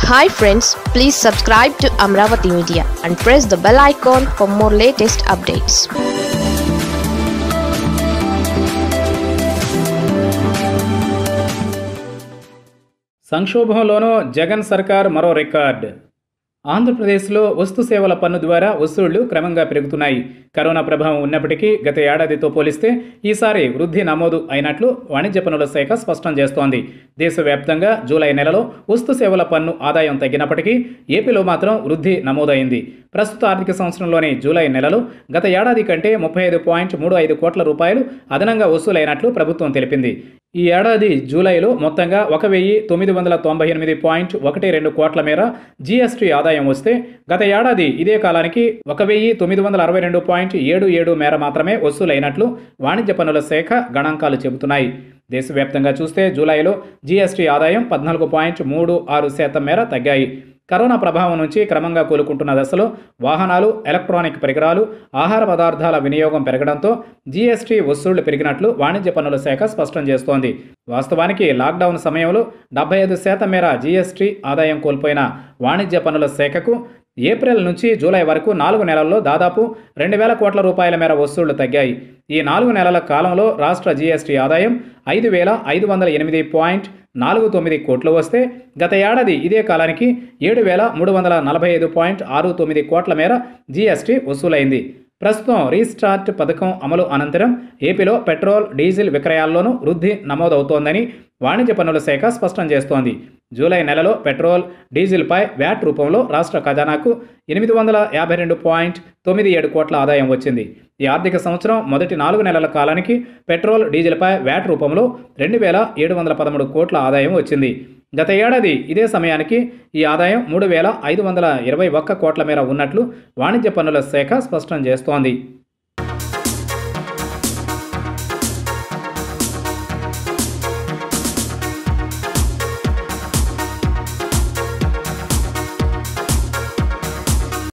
hi friends please subscribe to Amaravati media and press the bell icon for more latest updates సంక్షోభంలోనూ జగన్ సర్కార్ మరో record ఆంధ్రప్రదేశ్లో వస్తు సేవల పన్ను ద్వారా వసూళ్లు క్రమంగా పెరుగుతున్నాయి కరోనా ప్రభావం ఉన్నప్పటికీ గత ఏడాదితో పోలిస్తే ఈసారి వృద్ధి నమోదు అయినట్లు వాణిజ్య పన్నుల శాఖ స్పష్టం చేస్తోంది దేశవ్యాప్తంగా జూలై నెలలో వస్తు సేవల పన్ను ఆదాయం తగ్గినప్పటికీ ఏపీలో మాత్రం వృద్ధి నమోదైంది ప్రస్తుత ఆర్థిక సంవత్సరంలోని జూలై నెలలో గత ఏడాది కంటే ముప్పై ఐదు పాయింట్ మూడు ఐదు కోట్ల రూపాయలు అదనంగా వసూలైనట్లు ప్రభుత్వం తెలిపింది ఈ ఏడాది జూలైలో మొత్తంగా ఒక వెయ్యి తొమ్మిది వందల తొంభై ఎనిమిది పాయింట్ ఒకటి రెండు కోట్ల మేర జీఎస్టీ ఆదాయం వస్తే గత ఏడాది ఇదే కాలానికి ఒక వెయ్యి తొమ్మిది వందల అరవై రెండు పాయింట్ ఏడు ఏడు మేర మాత్రమే వసూలైనట్లు వాణిజ్య పన్నుల శాఖ గణాంకాలు చెబుతున్నాయి దేశవ్యాప్తంగా చూస్తే జూలైలో జీఎస్టీ ఆదాయం పద్నాలుగు పాయింట్ మూడు ఆరు శాతం మేర తగ్గాయి కరోనా ప్రభావం నుంచి క్రమంగా కోలుకుంటున్న దశలో వాహనాలు ఎలక్ట్రానిక్ పరికరాలు ఆహార పదార్థాల వినియోగం పెరగడంతో జీఎస్టీ వసూళ్లు పెరిగినట్లు వాణిజ్య పన్నుల శాఖ స్పష్టం చేస్తోంది వాస్తవానికి లాక్డౌన్ సమయంలో డెబ్బై ఐదు శాతం మేర జీఎస్టీ ఆదాయం కోల్పోయిన వాణిజ్య పన్నుల శాఖకు ఏప్రిల్ నుంచి జూలై వరకు నాలుగు నెలల్లో దాదాపు రెండు వేల కోట్ల రూపాయల మేర వసూళ్లు తగ్గాయి ఈ నాలుగు నెలల కాలంలో రాష్ట్ర జీఎస్టీ ఆదాయం ఐదు వేల ఐదు వందల ఎనిమిది పాయింట్ నాలుగు తొమ్మిది కోట్లు వస్తే గత ఏడాది ఇదే కాలానికి ఏడు వేల మూడు వందల నలభై ఐదు పాయింట్ ఆరు తొమ్మిది కోట్ల మేర జీఎస్టీ వసూలైంది ప్రస్తుతం రీస్టార్ట్ పథకం అమలు అనంతరం ఏపీలో పెట్రోల్ డీజిల్ విక్రయాల్లోనూ వృద్ధి నమోదవుతోందని వాణిజ్య పన్నుల శాఖ స్పష్టం చేస్తోంది జూలై నెలలో పెట్రోల్ డీజిల్పై వ్యాట్ రూపంలో రాష్ట్ర ఖజానాకు ఎనిమిది వందల యాభై రెండు పాయింట్ తొమ్మిది ఏడు కోట్ల ఆదాయం వచ్చింది ఈ ఆర్థిక సంవత్సరం మొదటి నాలుగు నెలల కాలానికి పెట్రోల్ డీజిల్పై వ్యాట్ రూపంలో రెండు వేల ఏడు వందల పదమూడు కోట్ల ఆదాయం వచ్చింది గత ఏడాది ఇదే సమయానికి ఈ ఆదాయం మూడు వేల ఐదు వందల ఇరవై ఒక్క కోట్ల మేర ఉన్నట్లు వాణిజ్య పన్నుల శాఖ స్పష్టం చేస్తోంది